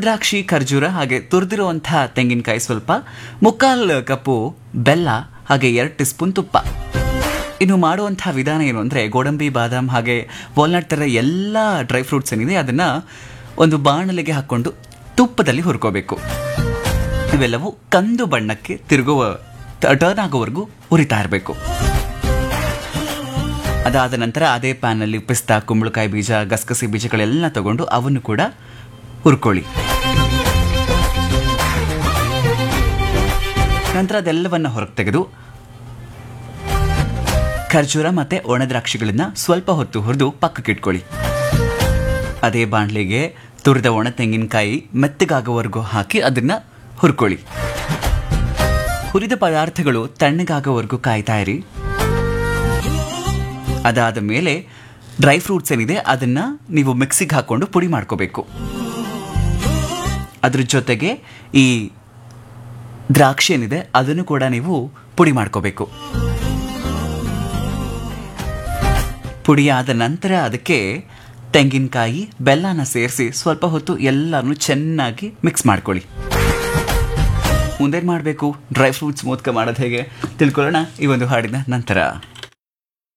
ಒಣದ್ರಾಕ್ಷಿ ಖರ್ಜೂರ ಹಾಗೆ ತುರಿದಿರುವಂತಹ ತೆಂಗಿನಕಾಯಿ ಸ್ವಲ್ಪ ಮುಕ್ಕಾಲ್ ಕಪ್ಪು ಬೆಲ್ಲ ಹಾಗೆ ಎರಡು ಟೀ ಸ್ಪೂನ್ ತುಪ್ಪ ಇನ್ನು ಮಾಡುವಂತಹ ವಿಧಾನ ಏನು ಅಂದರೆ ಗೋಡಂಬಿ ಬಾದಾಮ್ ಹಾಗೆ ವಾಲ್ನಟ್ ಥರ ಎಲ್ಲ ಡ್ರೈ ಫ್ರೂಟ್ಸ್ ಏನಿದೆ ಅದನ್ನು ಒಂದು ಬಾಣಲೆಗೆ ಹಾಕ್ಕೊಂಡು ತುಪ್ಪದಲ್ಲಿ ಹುರ್ಕೋಬೇಕು ಇವೆಲ್ಲವೂ ಕಂದು ಬಣ್ಣಕ್ಕೆ ತಿರುಗುವ ಟರ್ನ್ ಆಗೋವರೆಗೂ ಹುರಿತಾ ಇರಬೇಕು ಅದಾದ ನಂತರ ಅದೇ ಪ್ಯಾನಲ್ಲಿ ಪಿಸ್ತಾ ಕುಂಬಳಕಾಯಿ ಬೀಜ ಗಸಗಸೆ ಬೀಜಗಳೆಲ್ಲ ತಗೊಂಡು ಅವನ್ನು ಕೂಡ ಹುರ್ಕೊಳ್ಳಿ ನಂತರ ಅದೆಲ್ಲವನ್ನ ಹೊರಗೆ ತೆಗೆದು ಖರ್ಜೂರ ಮತ್ತೆ ಒಣ ದ್ರಾಕ್ಷಿಗಳನ್ನ ಸ್ವಲ್ಪ ಹೊತ್ತು ಹುರಿದು ಪಕ್ಕಕ್ಕೆ ಇಟ್ಕೊಳ್ಳಿ ಅದೇ ಬಾಣಲೆಗೆ ತುರಿದ ಒಣ ತೆಂಗಿನಕಾಯಿ ಮೆತ್ತಗಾಗೋವರೆಗೂ ಹಾಕಿ ಅದನ್ನ ಹುರ್ಕೊಳ್ಳಿ ಹುರಿದ ಪದಾರ್ಥಗಳು ತಣ್ಣಗಾಗೋವರೆಗೂ ಕಾಯ್ತಾ ಇರಿ ಅದಾದ ಮೇಲೆ ಡ್ರೈ ಫ್ರೂಟ್ಸ್ ಏನಿದೆ ಅದನ್ನ ನೀವು ಮಿಕ್ಸಿಗೆ ಹಾಕೊಂಡು ಪುಡಿ ಮಾಡ್ಕೋಬೇಕು ಅದ್ರ ಜೊತೆಗೆ ಈ ದ್ರಾಕ್ಷಿ ಏನಿದೆ ಅದನ್ನು ಕೂಡ ನೀವು ಪುಡಿ ಮಾಡ್ಕೋಬೇಕು ಪುಡಿ ಆದ ನಂತರ ಅದಕ್ಕೆ ತೆಂಗಿನಕಾಯಿ ಬೆಲ್ಲನ ಸೇರಿಸಿ ಸ್ವಲ್ಪ ಹೊತ್ತು ಎಲ್ಲನೂ ಚೆನ್ನಾಗಿ ಮಿಕ್ಸ್ ಮಾಡ್ಕೊಳ್ಳಿ ಮುಂದೇನು ಮಾಡಬೇಕು ಡ್ರೈ ಫ್ರೂಟ್ಸ್ ಮೋದಕ ಮಾಡೋದು ಹೇಗೆ ತಿಳ್ಕೊಳ್ಳೋಣ ಈ ಒಂದು ಹಾಡಿನ ನಂತರ